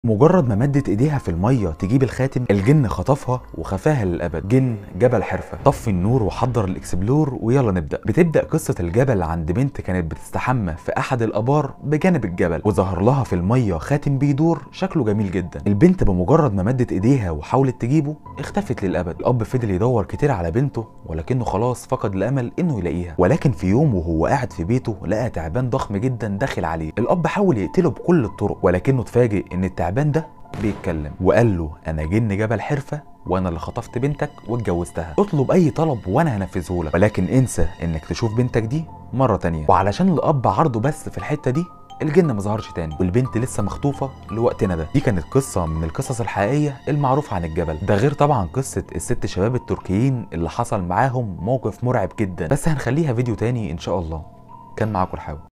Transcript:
مجرد ما مدت ايديها في الميه تجيب الخاتم الجن خطفها وخفاها للابد جن جبل حرفه طفي النور وحضر الاكسبلور ويلا نبدا بتبدا قصه الجبل عند بنت كانت بتستحمى في احد الابار بجانب الجبل وظهر لها في الميه خاتم بيدور شكله جميل جدا البنت بمجرد ما مدت ايديها وحاولت تجيبه اختفت للابد الاب فضل يدور كتير على بنته ولكنه خلاص فقد الامل انه يلاقيها ولكن في يوم وهو قاعد في بيته لقى تعبان ضخم جدا داخل عليه الاب حاول يقتله بكل الطرق ولكنه اتفاجئ ان التعبان ده بيتكلم وقال له انا جن جبل حرفه وانا اللي خطفت بنتك واتجوزتها اطلب اي طلب وانا هنفذه لك ولكن انسى انك تشوف بنتك دي مره تانية وعلشان الاب عرضه بس في الحته دي الجن ما ظهرش تاني والبنت لسه مخطوفه لوقتنا ده دي كانت قصه من القصص الحقيقيه المعروفه عن الجبل ده غير طبعا قصه الست شباب التركيين اللي حصل معاهم موقف مرعب جدا بس هنخليها فيديو تاني ان شاء الله كان معاكم الحاوي